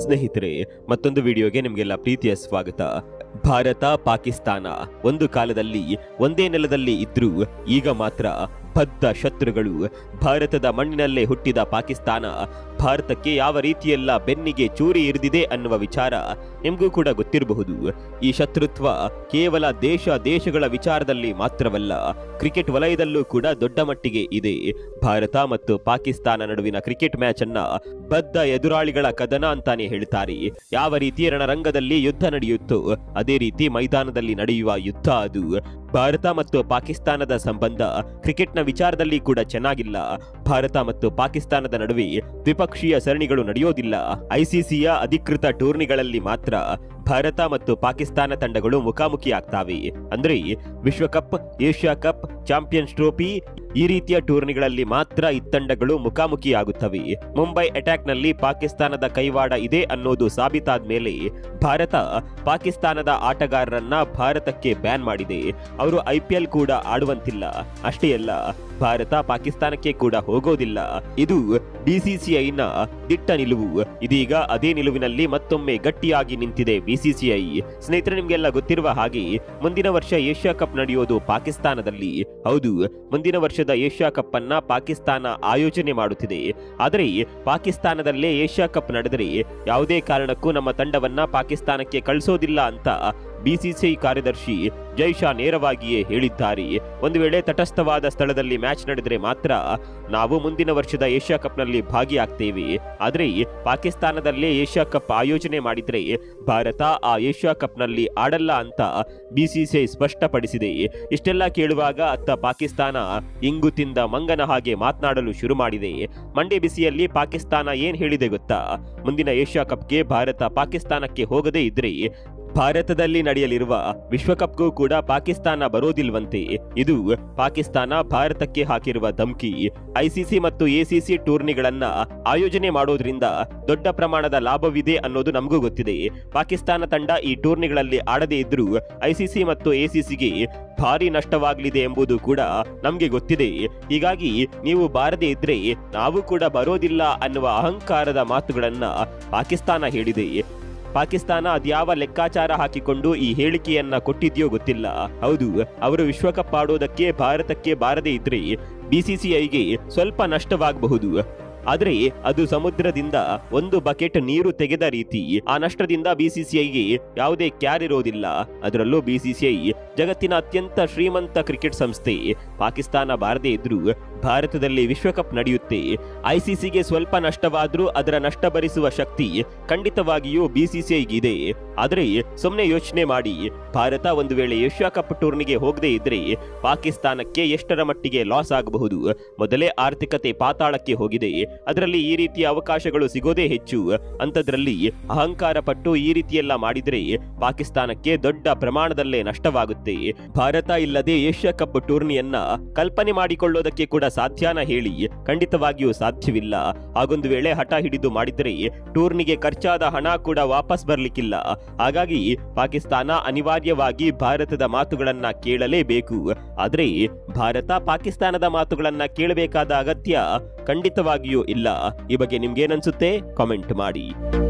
ಸ್ನೇಹಿತರೆ ಮತ್ತೊಂದು ವಿಡಿಯೋಗೆ ನಿಮಗೆಲ್ಲ ಪ್ರೀತಿಯ ಸ್ವಾಗತ ಭಾರತ ಪಾಕಿಸ್ತಾನ ಒಂದು ಕಾಲದಲ್ಲಿ ಒಂದೇ ನೆಲದಲ್ಲಿ ಇದ್ರೂ ಈಗ ಮಾತ್ರ ಬದ್ಧ ಶತ್ರುಗಳು ಭಾರತದ ಮಣ್ಣಿನಲ್ಲೇ ಹುಟ್ಟಿದ ಪಾಕಿಸ್ತಾನ ಭಾರತಕ್ಕೆ ಯಾವ ರೀತಿಯೆಲ್ಲ ಬೆನ್ನಿಗೆ ಚೂರಿ ಇರಿದಿದೆ ಅನ್ನುವ ವಿಚಾರ ನಿಮಗೂ ಕೂಡ ಗೊತ್ತಿರಬಹುದು ಈ ಶತ್ರುತ್ವ ಕೇವಲ ದೇಶ ದೇಶಗಳ ವಿಚಾರದಲ್ಲಿ ಮಾತ್ರವಲ್ಲ ಕ್ರಿಕೆಟ್ ವಲಯದಲ್ಲೂ ಕೂಡ ದೊಡ್ಡ ಮಟ್ಟಿಗೆ ಇದೆ ಭಾರತ ಮತ್ತು ಪಾಕಿಸ್ತಾನ ನಡುವಿನ ಕ್ರಿಕೆಟ್ ಮ್ಯಾಚ್ ಅನ್ನ ಬದ್ಧ ಎದುರಾಳಿಗಳ ಕದನ ಅಂತಾನೆ ಹೇಳ್ತಾರೆ ಯಾವ ರೀತಿ ರಣರಂಗದಲ್ಲಿ ಯುದ್ಧ ನಡೆಯುತ್ತೋ ಅದೇ ರೀತಿ ಮೈದಾನದಲ್ಲಿ ನಡೆಯುವ ಯುದ್ಧ ಅದು ಭಾರತ ಮತ್ತು ಪಾಕಿಸ್ತಾನದ ಸಂಬಂಧ ಕ್ರಿಕೆಟ್ನ ವಿಚಾರದಲ್ಲಿ ಕೂಡ ಚೆನ್ನಾಗಿಲ್ಲ ಭಾರತ ಮತ್ತು ಪಾಕಿಸ್ತಾನದ ನಡುವೆ ದ್ವಿಪಕ್ಷೀಯ ಸರಣಿಗಳು ನಡೆಯೋದಿಲ್ಲ ಐಸಿಸಿಯ ಅಧಿಕೃತ ಟೂರ್ನಿಗಳಲ್ಲಿ ಮಾತ್ರ ಭಾರತ ಮತ್ತು ಪಾಕಿಸ್ತಾನ ತಂಡಗಳು ಮುಖಾಮುಖಿ ಆಗ್ತಾವೆ ಅಂದ್ರೆ ವಿಶ್ವಕಪ್ ಏಷ್ಯಾ ಕಪ್ ಚಾಂಪಿಯನ್ಸ್ ಟ್ರೋಫಿ ಈ ರೀತಿಯ ಟೂರ್ನಿಗಳಲ್ಲಿ ಮಾತ್ರ ಈ ತಂಡಗಳು ಮುಖಾಮುಖಿಯಾಗುತ್ತವೆ ಮುಂಬೈ ಅಟ್ಯಾಕ್ನಲ್ಲಿ ಪಾಕಿಸ್ತಾನದ ಕೈವಾಡ ಇದೆ ಅನ್ನೋದು ಸಾಬೀತಾದ ಮೇಲೆ ಭಾರತ ಪಾಕಿಸ್ತಾನದ ಆಟಗಾರರನ್ನ ಭಾರತಕ್ಕೆ ಬ್ಯಾನ್ ಮಾಡಿದೆ ಅವರು ಐಪಿಎಲ್ ಕೂಡ ಆಡುವಂತಿಲ್ಲ ಅಷ್ಟೇ ಅಲ್ಲ ಭಾರತ ಪಾಕಿಸ್ತಾನಕ್ಕೆ ಕೂಡ ಹೋಗೋದಿಲ್ಲ ಇದು ಬಿಸಿಸಿಐನ ದಿಟ್ಟ ನಿಲುವು ಇದೀಗ ಅದೇ ನಿಲುವಿನಲ್ಲಿ ಮತ್ತೊಮ್ಮೆ ಗಟ್ಟಿಯಾಗಿ ನಿಂತಿದೆ ಬಿಸಿಸಿಐ ಸ್ನೇಹಿತರೆ ನಿಮ್ಗೆಲ್ಲ ಗೊತ್ತಿರುವ ಹಾಗೆ ಮುಂದಿನ ವರ್ಷ ಏಷ್ಯಾ ಕಪ್ ನಡೆಯೋದು ಪಾಕಿಸ್ತಾನದಲ್ಲಿ ಹೌದು ಮುಂದಿನ ವರ್ಷದ ಏಷ್ಯಾ ಕಪ್ ಅನ್ನ ಪಾಕಿಸ್ತಾನ ಆಯೋಜನೆ ಮಾಡುತ್ತಿದೆ ಆದರೆ ಪಾಕಿಸ್ತಾನದಲ್ಲೇ ಏಷ್ಯಾ ಕಪ್ ನಡೆದರೆ ಯಾವುದೇ ಕಾರಣಕ್ಕೂ ನಮ್ಮ ತಂಡವನ್ನ ಪಾಕಿಸ್ತಾನಕ್ಕೆ ಕಳಿಸೋದಿಲ್ಲ ಅಂತ ಬಿಸಿಸಿಐ ಕಾರ್ಯದರ್ಶಿ ಜೈಶಾ ನೇರವಾಗಿಯೇ ಹೇಳಿದ್ದಾರೆ ಒಂದು ವೇಳೆ ತಟಸ್ಥವಾದ ಸ್ಥಳದಲ್ಲಿ ಮ್ಯಾಚ್ ನಡೆದರೆ ಮಾತ್ರ ನಾವು ಮುಂದಿನ ವರ್ಷದ ಏಷ್ಯಾ ಕಪ್ನಲ್ಲಿ ಭಾಗಿಯಾಗ್ತೇವೆ ಆದರೆ ಪಾಕಿಸ್ತಾನದಲ್ಲೇ ಏಷ್ಯಾ ಕಪ್ ಆಯೋಜನೆ ಮಾಡಿದ್ರೆ ಭಾರತ ಆ ಏಷ್ಯಾ ಕಪ್ನಲ್ಲಿ ಆಡಲ್ಲ ಅಂತ ಬಿಸಿಸಿಐ ಸ್ಪಷ್ಟಪಡಿಸಿದೆ ಇಷ್ಟೆಲ್ಲ ಕೇಳುವಾಗ ಅತ್ತ ಪಾಕಿಸ್ತಾನ ಇಂಗು ತಿಂದ ಮಂಗನ ಹಾಗೆ ಮಾತನಾಡಲು ಶುರು ಮಾಡಿದೆ ಮಂಡ್ಯ ಬಿಸಿಯಲ್ಲಿ ಪಾಕಿಸ್ತಾನ ಏನ್ ಹೇಳಿದೆ ಗೊತ್ತಾ ಮುಂದಿನ ಏಷ್ಯಾ ಕಪ್ಗೆ ಭಾರತ ಪಾಕಿಸ್ತಾನಕ್ಕೆ ಹೋಗದೇ ಇದ್ರೆ ಭಾರತದಲ್ಲಿ ನಡೆಯಲಿರುವ ವಿಶ್ವಕಪ್ಗೂ ಕೂಡ ಪಾಕಿಸ್ತಾನ ಬರೋದಿಲ್ವಂತೆ ಇದು ಪಾಕಿಸ್ತಾನ ಭಾರತಕ್ಕೆ ಹಾಕಿರುವ ಧಮ್ಕಿ ಐಸಿಸಿ ಮತ್ತು ಎಸಿಸಿ ಟೂರ್ನಿಗಳನ್ನ ಆಯೋಜನೆ ಮಾಡೋದ್ರಿಂದ ದೊಡ್ಡ ಪ್ರಮಾಣದ ಲಾಭವಿದೆ ಅನ್ನೋದು ನಮಗೂ ಗೊತ್ತಿದೆ ಪಾಕಿಸ್ತಾನ ತಂಡ ಈ ಟೂರ್ನಿಗಳಲ್ಲಿ ಆಡದೇ ಇದ್ರೂ ಐಸಿಸಿ ಮತ್ತು ಎಸಿಸಿಗೆ ಭಾರಿ ನಷ್ಟವಾಗಲಿದೆ ಎಂಬುದು ಕೂಡ ನಮಗೆ ಗೊತ್ತಿದೆ ಹೀಗಾಗಿ ನೀವು ಬಾರದೇ ಇದ್ರೆ ನಾವು ಕೂಡ ಬರೋದಿಲ್ಲ ಅನ್ನುವ ಅಹಂಕಾರದ ಮಾತುಗಳನ್ನ ಪಾಕಿಸ್ತಾನ ಹೇಳಿದೆ ಪಾಕಿಸ್ತಾನ ಅದ್ಯಾವ ಲೆಕ್ಕಾಚಾರ ಹಾಕಿಕೊಂಡು ಈ ಹೇಳಿಕೆಯನ್ನ ಕೊಟ್ಟಿದ್ಯೋ ಗೊತ್ತಿಲ್ಲ ಹೌದು ಅವರು ವಿಶ್ವಕಪ್ ಆಡೋದಕ್ಕೆ ಭಾರತಕ್ಕೆ ಬಾರದೇ ಇದ್ರೆ ಬಿಸಿಸಿಐಗೆ ಸ್ವಲ್ಪ ನಷ್ಟವಾಗಬಹುದು ಆದರೆ ಅದು ಸಮುದ್ರದಿಂದ ಒಂದು ಬಕೆಟ್ ನೀರು ತೆಗೆದ ರೀತಿ ಆ ನಷ್ಟದಿಂದ ಬಿಸಿಸಿಐಗೆ ಯಾವುದೇ ಕ್ಯಾರ್ ಇರೋದಿಲ್ಲ ಅದರಲ್ಲೂ ಬಿಸಿಸಿಐ ಜಗತ್ತಿನ ಅತ್ಯಂತ ಶ್ರೀಮಂತ ಕ್ರಿಕೆಟ್ ಸಂಸ್ಥೆ ಪಾಕಿಸ್ತಾನ ಬಾರದೇ ಇದ್ರೂ ಭಾರತದಲ್ಲಿ ವಿಶ್ವಕಪ್ ನಡೆಯುತ್ತೆ ಐಸಿಸಿಗೆ ಸ್ವಲ್ಪ ನಷ್ಟವಾದ್ರೂ ಅದರ ನಷ್ಟ ಭರಿಸುವ ಶಕ್ತಿ ಖಂಡಿತವಾಗಿಯೂ ಬಿಸಿಸಿಐಗಿದೆ ಆದರೆ ಸುಮ್ಮನೆ ಯೋಚನೆ ಮಾಡಿ ಭಾರತ ಒಂದು ವೇಳೆ ಏಷ್ಯಾ ಕಪ್ ಟೂರ್ನಿಗೆ ಹೋಗದೇ ಇದ್ರೆ ಪಾಕಿಸ್ತಾನಕ್ಕೆ ಎಷ್ಟರ ಮಟ್ಟಿಗೆ ಲಾಸ್ ಆಗಬಹುದು ಮೊದಲೇ ಆರ್ಥಿಕತೆ ಪಾತಾಳಕ್ಕೆ ಹೋಗಿದೆ ಅದರಲ್ಲಿ ಈ ರೀತಿಯ ಅವಕಾಶಗಳು ಸಿಗೋದೇ ಹೆಚ್ಚು ಅಂಥದ್ರಲ್ಲಿ ಅಹಂಕಾರ ಪಟ್ಟು ಈ ರೀತಿಯೆಲ್ಲ ಮಾಡಿದ್ರೆ ಪಾಕಿಸ್ತಾನಕ್ಕೆ ದೊಡ್ಡ ಪ್ರಮಾಣದಲ್ಲೇ ನಷ್ಟವಾಗುತ್ತೆ ಭಾರತ ಇಲ್ಲದೆ ಏಷ್ಯಾ ಕಪ್ ಟೂರ್ನಿಯನ್ನ ಕಲ್ಪನೆ ಮಾಡಿಕೊಳ್ಳೋದಕ್ಕೆ ಕೂಡ ಸಾಧ್ಯನ ಹೇಳಿ ಖಂಡಿತವಾಗಿಯೂ ಸಾಧ್ಯವಿಲ್ಲ ಹಾಗೊಂದು ವೇಳೆ ಹಠ ಹಿಡಿದು ಮಾಡಿದರೆ ಟೂರ್ನಿಗೆ ಖರ್ಚಾದ ಹಣ ಕೂಡ ವಾಪಸ್ ಬರ್ಲಿಕ್ಕಿಲ್ಲ ಹಾಗಾಗಿ ಪಾಕಿಸ್ತಾನ ಅನಿವಾರ್ಯವಾಗಿ ಭಾರತದ ಮಾತುಗಳನ್ನ ಕೇಳಲೇಬೇಕು ಆದ್ರೆ ಭಾರತ ಪಾಕಿಸ್ತಾನದ ಮಾತುಗಳನ್ನ ಕೇಳಬೇಕಾದ ಅಗತ್ಯ ಖಂಡಿತವಾಗಿಯೂ ಇಲ್ಲ ಈ ಬಗ್ಗೆ ನಿಮ್ಗೇನನ್ಸುತ್ತೆ ಕಾಮೆಂಟ್ ಮಾಡಿ